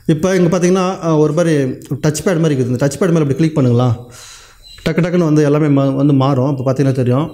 இப்போ இங்கே பார்த்தீங்கன்னா அஹ், ஒரு மாதிரி டச் பேட் மாதிரி இருக்குது இந்த டச் பேட் மேலே இப்படி கிளிக் பண்ணுங்களா டக்கு டக்குன்னு வந்து எல்லாமே மா- வந்து மாறும் இப்போ பார்த்தீங்கன்னா தெரியும்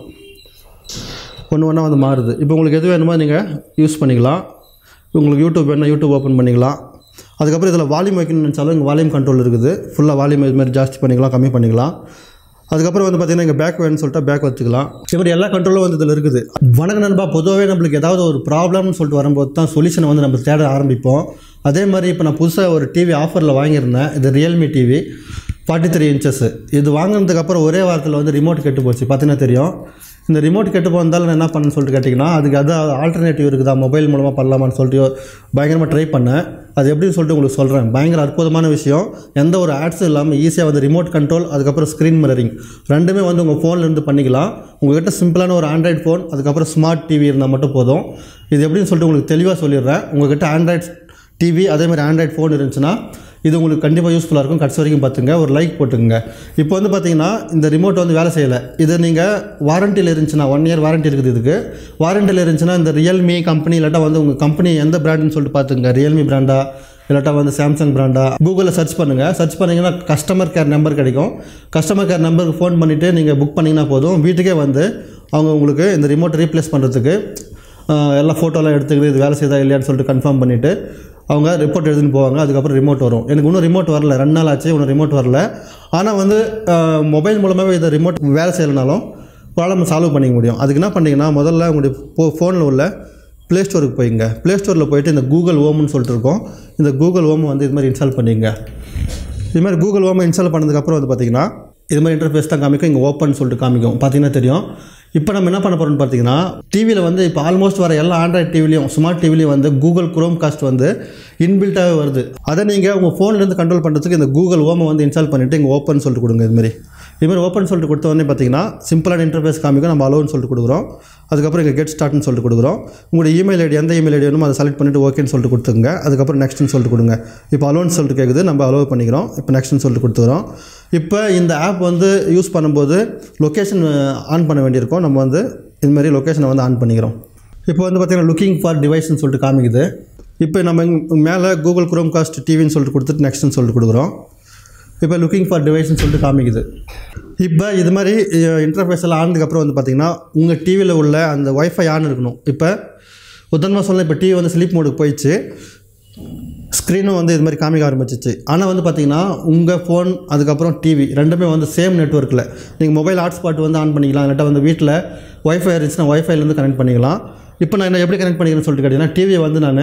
ஒன்று ஒன்றா வந்து மாறுது இப்போ உங்களுக்கு எது வேணுமோ நீங்கள் யூஸ் பண்ணிக்கலாம் உங்களுக்கு யூடியூப் வேணும்னா யூடியூப் ஓப்பன் பண்ணிக்கலாம் அதுக்கப்புறம் இதில் வால்யூம் வைக்கணும்னு நினச்சாலும் இங்கே வால்யூம் கண்ட்ரோல் இருக்குது ஃபுல்லாக வால்யூம் இது மாதிரி ஜாஸ்தி பண்ணிக்கலாம் கம்மி பண்ணிக்கலாம் அதுக்கப்புறம் வந்து பார்த்தீங்கன்னா இங்கே பேக் வேணும்னு சொல்லிட்டு பேக் வச்சுக்கலாம் இது மாதிரி எல்லா கண்ட்ரோலும் வந்து இதில் இருக்குது வணக்கம் நண்பா பொதுவாகவே நம்மளுக்கு ஏதாவது ஒரு ப்ராப்ளம்னு சொல்லிட்டு வரும்போது தான் சொல்யூஷனை வந்து நம்ம தேட ஆரம்பிப்போம் அதே மாதிரி இப்போ நான் புதுசாக ஒரு டிவி ஆஃபரில் வாங்கியிருந்தேன் இது Realme TV forty three inches இது வாங்கினதுக்கப்புறம் ஒரே வாரத்தில் வந்து ரிமோட் கெட்டு போச்சு பார்த்தீங்கன்னா தெரியும் இந்த ரிமோட் கெட்டு போனதால் நான் என்ன பண்ணேன்னு சொல்லிட்டு கேட்டிங்கன்னா அதுக்கு அது ஆல்டர்னேட்டிவ் இருக்குதா மொபைல் மூலமாக பண்ணலாமான்னு சொல்லிட்டு பயங்கரமாக ட்ரை பண்ணேன் அது எப்படின்னு சொல்லிட்டு உங்களுக்கு சொல்கிறேன் பயங்கர அற்புதமான விஷயம் எந்த ஒரு ஆட்ஸும் இல்லாமல் ஈஸியாக வந்து ரிமோட் கண்ட்ரோல் அதுக்கப்புறம் ஸ்க்ரீன் மிரரிங் ரெண்டுமே வந்து உங்கள் ஃபோன்லேருந்து பண்ணிக்கலாம் உங்கள்கிட்ட சிம்பிளான ஒரு ஆண்ட்ராய்ட் ஃபோன் அதுக்கப்புறம் ஸ்மார்ட் டிவி இருந்தால் மட்டும் போதும் இது எப்படின்னு சொல்லிட்டு உங்களுக்கு தெளிவாக சொல்லிடுறேன் உங்கள்கிட்ட ஆண்ட்ராய்ட் டிவி அதே மாதிரி ஆண்ட்ராய்ட் ஃபோன் இருந்துச்சுன்னா இது உங்களுக்கு கண்டிப்பாக யூஸ்ஃபுல்லாக இருக்கும் கடைசி வரைக்கும் பார்த்துங்க ஒரு லைக் போட்டுங்க இப்போ வந்து பார்த்தீங்கன்னா இந்த ரிமோட் வந்து வேலை செய்யலை இது நீங்கள் வாரண்டியில் இருந்துச்சுன்னா ஒன் இயர் வாரண்டி இருக்குது இதுக்கு வாரண்டியில் இருந்துச்சுன்னா இந்த ரியல்மி கம்பெனி இல்லாட்டா வந்து உங்கள் கம்பெனி எந்த பிராண்டுன்னு சொல்லிட்டு பார்த்துங்க ரியல்மி பிராண்டா இல்லாட்டா வந்து சாம்சங் பிராண்டா கூகுளில் சர்ச் பண்ணுங்கள் சர்ச் பண்ணிங்கன்னா கஸ்டமர் கேர் நம்பர் கிடைக்கும் கஸ்டமர் கேர் நம்பருக்கு ஃபோன் பண்ணிவிட்டு நீங்கள் புக் பண்ணிங்கன்னா போதும் வீட்டுக்கே வந்து அவங்க உங்களுக்கு இந்த ரிமோட் ரீப்ளேஸ் பண்ணுறதுக்கு ஆஹ் எல்லா ஃபோட்டோலாம் எடுத்துக்கிட்டு இது வேலை செய்தா இல்லையான்னு சொல்லிட்டு கன்ஃபார்ம் பண்ணிவிட்டு அவங்க ரிப்போர்ட் எடுத்துன்னு போவாங்க அதுக்கப்புறம் ரிமோட் வரும் எனக்கு இன்னும் ரிமோட் வரல ரெண்டு நாள் ஆச்சு இன்னும் ரிமோட் வரல ஆனால் வந்து மொபைல் மூலமாகவே இதை ரிமோட் வேலை செய்யலைனாலும் ப்ராப்ளம் சால்வ் பண்ணிக்க முடியும் அதுக்கு என்ன பண்ணீங்கன்னா முதல்ல உங்களுடைய ஃபோ ஃபோனில் உள்ள ப்ளே ஸ்டோருக்கு போய்ங்க ப்ளே ஸ்டோரில் போயிட்டு இந்த கூகுள் ஓம்னு சொல்லிட்டு இருக்கோம் இந்த கூகுள் ஓம் வந்து இது மாதிரி இன்ஸ்டால் பண்ணிங்க இது மாதிரி கூகுள் ஓமை இன்ஸ்டால் பண்ணதுக்கப்புறம் வந்து பார்த்தீங்கன்னா இது மாதிரி இன்டர்ஃபேஸ் தான் காமிக்கும் இங்கே ஓப்பன் சொல்லிட்டு காமிக்கும் பார்த்தீங்கன்னா தெரியும் இப்போ நம்ம என்ன பண்ண போகிறோம்னு பார்த்தீங்கன்னா டிவியில் வந்து இப்போ ஆல்மோஸ்ட் வர எல்லா ஆண்ட்ராய்ட் டிவிலையும் ஸ்மார்ட் டிவிலையும் வந்து கூகுள் குரோம் காஸ்ட் வந்து இன்பில்ட்டாகவே வருது அதை நீங்கள் உங்கள் ஃபோன்லேருந்து கண்ட்ரோல் பண்ணுறதுக்கு இந்த கூகுள் ஓமை வந்து இன்ஸ்டால் பண்ணிவிட்டு இங்கே ஓப்பன் சொல்லிட்டு கொடுங்க இதுமாரி இதுமாதிரி ஓப்பன் சொல்லிட்டு கொடுத்த உடனே பார்த்தீங்கன்னா சிம்பிளான இன்டர்ஃபேஸ் காமிக்கும் நம்ம அலோன்னு சொல்லிட்டு கொடுக்குறோம் அதுக்கப்புறம் இங்கே கெட் ஸ்டார்ட்னு சொல்லிட்டு கொடுக்குறோம் உங்களுடைய இமெயில் ஐடி எந்த இமெயில் ஐடி வேணுமோ அதை செலக்ட் பண்ணிவிட்டு ஓகேன்னு சொல்லிட்டு கொடுத்துங்க அதுக்கப்புறம் நெக்ஸ்ட்னு சொல்லிட்டு கொடுங்க இப்போ அலோன்னு சொல்லிட்டு கேட்குது நம்ம அலோவ் பண்ணிக்கிறோம் இப்போ நெக்ஸ்ட்னு சொல்லிட்டு கொடுத்துக்கிறோம் இப்போ இந்த ஆப் வந்து யூஸ் பண்ணும்போது லொக்கேஷன் ஆன் பண்ண வேண்டியிருக்கும் நம்ம வந்து இது மாதிரி லொக்கேஷனை வந்து ஆன் பண்ணிக்கிறோம் இப்போ வந்து பார்த்தீங்கன்னா லுக்கிங் ஃபார் டிவைஸ்னு சொல்லிட்டு காமிக்குது இப்போ நம்ம இங்க மேலே கூகுள் குரோம் காஸ்ட் டிவின்னு சொல்லிட்டு கொடுத்துட்டு நெக்ஸ்ட்னு சொல்லிட்டு கொடுக்குறோம் இப்போ லுக்கிங் ஃபார் டிவைஸ்னு சொல்லிட்டு காமிக்குது இப்போ இது மாதிரி இன்டர்ஃபேஸ் எல்லாம் ஆனதுக்கப்புறம் வந்து பார்த்தீங்கன்னா உங்கள் டிவியில் உள்ள அந்த ஒய்ஃபை ஆன் இருக்கணும் இப்போ உதாரணமாக சொல்ல இப்போ டிவி வந்து ஸ்லீப் மோடுக்கு போயிடுச்சு ஸ்க்ரீனும் வந்து இது மாதிரி காமிக்க ஆரம்பிச்சிச்சு ஆனால் வந்து பார்த்தீங்கன்னா உங்கள் ஃபோன் அதுக்கப்புறம் டிவி ரெண்டுமே வந்து சேம் நெட்ஒர்க்கில் நீங்கள் மொபைல் ஹாட்ஸ்பாட் வந்து ஆன் பண்ணிக்கலாம் இல்லாட்டா வந்து வீட்டில் ஒய்ஃபை இருந்துச்சுன்னா ஒய்ஃபைலேருந்து கனெக்ட் பண்ணிக்கலாம் இப்போ நான் என்ன எப்படி கனெக்ட் பண்ணிக்கிறேன்னு சொல்லிட்டு கேட்டிங்கன்னா டிவியை வந்து நான்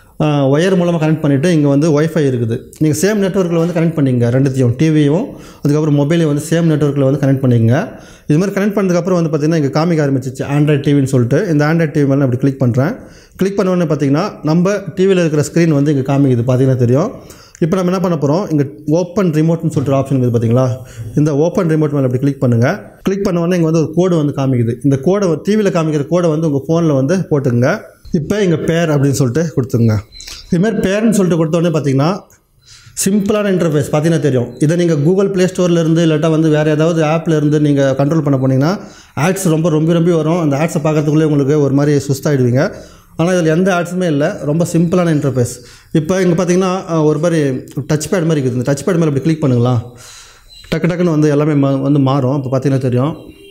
ஒயர் மூலமாக கனெக்ட் பண்ணிவிட்டு இங்கே வந்து ஒய்ஃபை இருக்குது நீங்கள் சேம் நெட்ஒர்க்கில் வந்து கனெக்ட் பண்ணிங்க ரெண்டுத்தையும் டிவியும் அதுக்கப்புறம் மொபைலையும் வந்து சேம் நெட்ஒர்க்கில் வந்து கனெக்ட் பண்ணிக்கங்க இது மாதிரி கனெக்ட் பண்ணதுக்கப்புறம் வந்து பார்த்திங்கன்னா இங்கே காமிக்க ஆரம்பிச்சிச்சு ஆண்ட்ராய்ட் டிவின்னு சொல்லிட்டு இந்த ஆண்ட்ராய்ட் டிவி மேலே நான் அப்படி கிளிக் பண்ணுறேன் கிளிக் பண்ண உடனே பார்த்தீங்கன்னா நம்ம டிவியில் இருக்கிற ஸ்க்ரீன் வந்து இங்கே காமிக்குது பார்த்தீங்கன்னா தெரியும் இப்போ நம்ம என்ன பண்ண போகிறோம் இங்கே ஓப்பன் ரிமோட்னு சொல்லிட்டு ஒரு ஆப்ஷன் இருக்குது பார்த்தீங்களா இந்த ஓப்பன் ரிமோட் மேலே அப்படி கிளிக் பண்ணுங்கள் கிளிக் பண்ண உடனே இங்கே வந்து ஒரு கோடு வந்து காமிக்குது இந்த கோடை டிவியில் காமிக்கிற கோடை வந்து உங்கள் ஃபோனில் வந்து போட்டுங்க இப்போ இங்கே பேர் அப்படின்னு சொல்லிட்டு கொடுத்துங்க இதுமாதிரி பேர்னு சொல்லிட்டு கொடுத்த உடனே பார்த்தீங்கன்னா சிம்பிளான இன்டர்ஃபேஸ் பார்த்தீங்கன்னா தெரியும் இதை நீங்கள் கூகுள் ப்ளே ஸ்டோர்லேருந்து இல்லாட்டா வந்து வேறு ஏதாவது ஆப்பில் இருந்து நீங்கள் கண்ட்ரோல் பண்ண போனீங்கன்னா ஆட்ஸ் ரொம்ப ரொம்ப ரொம்ப வரும் அந்த ஆட்ஸை பார்க்கறதுக்குள்ளே உங்களுக்கு ஒரு மாதிரி சுஸ்தாயிடுவீங்க ஆனால் இதில் எந்த ஆட்ஸுமே இல்லை ரொம்ப சிம்பிளான இன்டர்ஃபேஸ் இப்போ இங்கே பார்த்தீங்கன்னா அஹ், ஒரு மாதிரி டச் பேட் மாதிரி இருக்குது இந்த டச் பேட் மேலே அப்படி கிளிக் பண்ணுங்களா டக்கு டக்குன்னு வந்து எல்லாமே மா- வந்து மாறும் இப்போ பார்த்தீங்கன்னா தெரியும்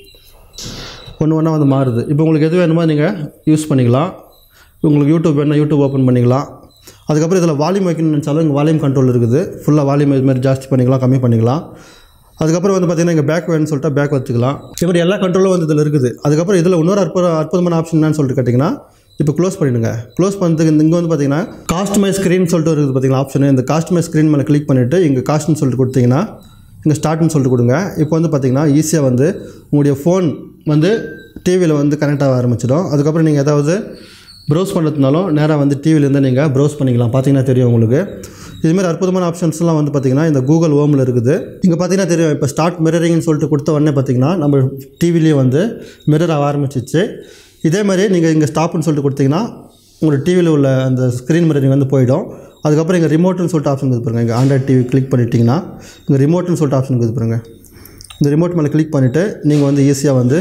ஒன்று ஒன்றா வந்து மாறுது இப்போ உங்களுக்கு எது வேணுமோ நீங்கள் யூஸ் பண்ணிக்கலாம் உங்களுக்கு யூடியூப் வேணும்னா யூடியூப் ஓப்பன் பண்ணிக்கலாம் அதுக்கப்புறம் இதில் வால்யூம் வைக்கணும்னு நினச்சாலும் இங்கே வால்யூம் கண்ட்ரோல் இருக்குது ஃபுல்லாக வால்யூம் இது மாதிரி ஜாஸ்தி பண்ணிக்கலாம் கம்மி பண்ணிக்கலாம் அதுக்கப்புறம் வந்து பார்த்தீங்கன்னா இங்கே பேக் வேணும்னு சொல்லிட்டு பேக் வச்சுக்கலாம் இப்படி எல்லா கண்ட்ரோலும் வந்து இதில் இருக்குது அதுக்கப்புறம் இதில் இன்னொரு அற்புத அற்புதமான ஆப்ஷன் என்னன்னு சொல்லிட்டு கேட்டிங்கன்னா இப்போ க்ளோஸ் பண்ணிடுங்க க்ளோஸ் பண்ணதுக்கு இந்த இங்கே வந்து பார்த்தீங்கன்னா காஸ்டமை ஸ்க்ரீன் சொல்லிட்டு இருக்குது பார்த்தீங்களா ஆப்ஷன் இந்த காஸ்டமை ஸ்க்ரீன் மேலே கிளிக் பண்ணிவிட்டு இங்கே காஸ்ட்னு சொல்லிட்டு கொடுத்தீங்கன்னா இங்கே ஸ்டார்ட்னு சொல்லிட்டு கொடுங்க இப்போ வந்து பார்த்தீங்கன்னா ஈஸியாக வந்து உங்களுடைய ஃபோன் வந்து டிவியில் வந்து கனெக்ட் ஆக ஆரம்பிச்சிடும் அதுக்கப்புறம் நீங்கள் ஏதாவது ப்ரௌஸ் பண்ணுறதுனாலும் நேராக வந்து டிவிலேருந்து நீங்கள் ப்ரௌஸ் பண்ணிக்கலாம் பார்த்தீங்கன்னா தெரியும் உங்களுக்கு இதுமாதிரி அற்புதமான ஆப்ஷன்ஸ்லாம் வந்து பார்த்தீங்கன்னா இந்த கூகுள் ஹோமில் இருக்குது இங்கே பார்த்தீங்கன்னா தெரியும் இப்போ ஸ்டார்ட் மிரரிங்னு சொல்லிட்டு கொடுத்த உடனே பார்த்தீங்கன்னா நம்ம டிவிலேயே வந்து மிரர் ஆக ஆரம்பிச்சிச்சு இதே மாதிரி நீங்கள் இங்கே ஸ்டாப்னு சொல்லிட்டு கொடுத்தீங்கன்னா உங்களோட டிவியில் உள்ள அந்த ஸ்க்ரீன் மிரரிங் வந்து போயிடும் அதுக்கப்புறம் இங்கே ரிமோட்னு சொல்லிட்டு ஆப்ஷன் இருக்குது பாருங்க இங்கே ஆண்ட்ராய்ட் டிவி கிளிக் பண்ணிட்டீங்கன்னா இங்கே ரிமோட்னு சொல்லிட்டு ஆப்ஷன் இருக்குது பாருங்க இந்த ரிமோட் மேலே கிளிக் பண்ணிவிட்டு நீங்கள் வந்து ஈஸியாக வந்து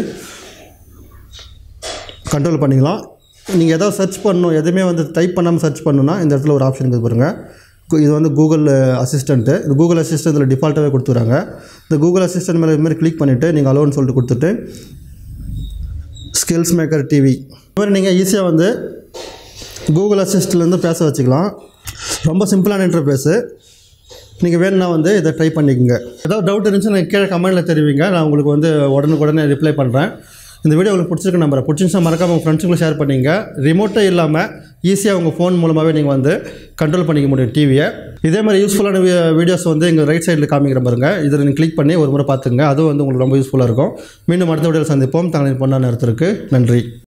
கண்ட்ரோல் பண்ணிக்கலாம் நீங்கள் ஏதாவது சர்ச் பண்ணணும் எதுவுமே வந்து டைப் பண்ணாமல் சர்ச் பண்ணணும்னா இந்த இடத்துல ஒரு ஆப்ஷன் இருக்குது பாருங்கள் கு- இது வந்து கூகுள் அசிஸ்டண்ட்டு இது கூகுள் அசிஸ்டன்ட் இதில் டிஃபால்ட்டாகவே கொடுத்துறாங்க இந்த கூகுள் அசிஸ்டன்ட் மேலே இது மாதிரி கிளிக் பண்ணிவிட்டு நீங்கள் அலோன்னு சொல்லிட்டு கொடுத்துட்டு ஸ்கில்ஸ் மேக்கர் டிவி இது மாதிரி நீங்கள் ஈஸியாக வந்து கூகுள் அசிஸ்ட்லேருந்து பேச வச்சுக்கலாம் ரொம்ப சிம்பிளான இன்டர்ஃபேஸு நீங்கள் வேணும்னா வந்து இதை ட்ரை பண்ணிக்கோங்க ஏதாவது டவுட் இருந்துச்சுன்னா எனக்கு கீழே கமெண்ட்டில் தெரிவிங்க நான் உங்களுக்கு வந்து உடனுக்குடனே ரிப்ளை பண்ணுறேன் இந்த வீடியோ உங்களுக்கு பிடிச்சிருக்கு நம்புறேன் பிடிச்சிருந்துச்சா மறக்காம உங்கள் ஃப்ரெண்ட்ஸுங்களும் ஷேர் பண்ணிங்க ரிமோட்டே இல்லாமல் ஈஸியாக உங்கள் ஃபோன் மூலமாகவே நீங்கள் வந்து கண்ட்ரோல் பண்ணிக்க முடியும் டிவியை இதே மாதிரி யூஸ்ஃபுல்லான வீடியோஸ் வந்து எங்கள் ரைட் சைடில் காமிக்கிற பாருங்க இதில் நீங்கள் கிளிக் பண்ணி ஒரு முறை பார்த்துங்க அதுவும் வந்து உங்களுக்கு ரொம்ப யூஸ்ஃபுல்லாக இருக்கும் மீண்டும் அடுத்த வீடியோவில் சந்திப்போம் தங்களின் பொண்ணான நேரத்திற்கு நன்றி